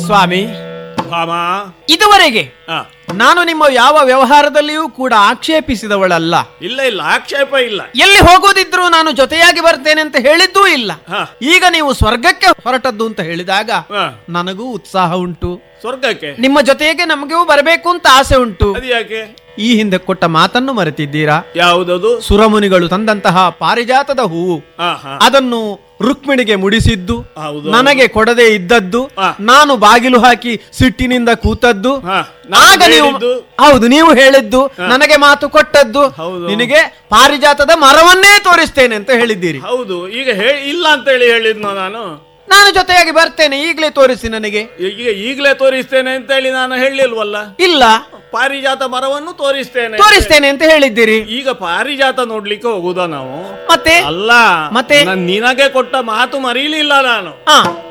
ಸ್ವಾಮಿ ಭಾಮ ಇದುವರೆಗೆ ಆ, ನಾನು ನಿಮ್ಮ ಯಾವ ವ್ಯವಹಾರದಲ್ಲಿಯೂ ಕೂಡ ಆಕ್ಷೇಪಿಸಿದವಳಲ್ಲ ಇಲ್ಲ ಇಲ್ಲ ಆಕ್ಷೇಪ ಇಲ್ಲ ಎಲ್ಲಿ ಹೋಗೋದಿದ್ರು ನಾನು ಜೊತೆಯಾಗಿ ಬರ್ತೇನೆ ಅಂತ ಹೇಳಿದ್ದೂ ಇಲ್ಲ ಹಾ. ಈಗ ನೀವು ಸ್ವರ್ಗಕ್ಕೆ ಹೊರಟದ್ದು ಅಂತ ಹೇಳಿದಾಗ ಆ, ನನಗೂ ಉತ್ಸಾಹ ಉಂಟು ಸ್ವರ್ಗಕ್ಕೆ ನಿಮ್ಮ ಜೊತೆಗೆ ನಮಗೂ ಬರಬೇಕು ಅಂತ ಆಸೆ ಉಂಟು ಅದು ಯಾಕೆ ಈ ಹಿಂದೆ ಕೊಟ್ಟ ಮಾತನ್ನು ಮರೆತಿದ್ದೀರಾ ಯಾವುದದು ಸುರಮುನಿಗಳು ತಂದಂತಹ ಪಾರಿಜಾತದ ಹೂವು ಆ, ಹಾ. ಅದನ್ನು ರುಕ್ಮಿಣಿಗೆ ಮುಡಿಸಿದ್ದು ಹೌದು. ನನಗೆ ಕೊಡದೆ ಇದ್ದದ್ದು ಆ. ನಾನು ಬಾಗಿಲು ಹಾಕಿ ಸಿಟ್ಟಿನಿಂದ ಕೂತದ್ದು ಹಾ, ನಾನು ಆಗ ನೀವು ಹೇಳಿದ್ದು? ಹೌದು ನೀವು ಹೇಳಿದ್ದು ನನಗೆ ಮಾತು ಕೊಟ್ಟದ್ದು ಹೌದು. ನಿನಗೆ ಪಾರಿಜಾತದ ಮರವನ್ನೇ ತೋರಿಸ್ತೇನೆ ಅಂತ ಹೇಳಿದ್ದೀರಿ ಹೌದು ಈಗ ಹೇ ಇಲ್ಲ ಅಂತೇಳಿ ಹೇಳಿದ್ನೋ ನಾನು ನಾನು ಜೊತೆಯಾಗಿ ಬರ್ತೇನೆ ಈಗಲೇ ತೋರಿಸಿ ನನಗೆ ಈಗ ಈಗಲೇ ತೋರಿಸ್ತೇನೆ ಅಂತೇಳಿ ನಾನು ಹೇಳಿಲ್ವಲ್ಲ ಇಲ್ಲ ಪಾರಿಜಾತ ಮರವನ್ನು ತೋರಿಸ್ತೇನೆ ತೋರಿಸ್ತೇನೆ ಅಂತ ಹೇಳಿದ್ದೀರಿ ಈಗ ಪಾರಿಜಾತ ನೋಡ್ಲಿಕ್ಕೆ ಹೋಗುದಾ ನಾವು ಮತ್ತೆ ಅಲ್ಲ ಮತ್ತೆ? ನಾನ್ ನಿನಗೆ ಕೊಟ್ಟ ಮಾತು ಮರೀಲಿಲ್ಲ ನಾನು ಹಾ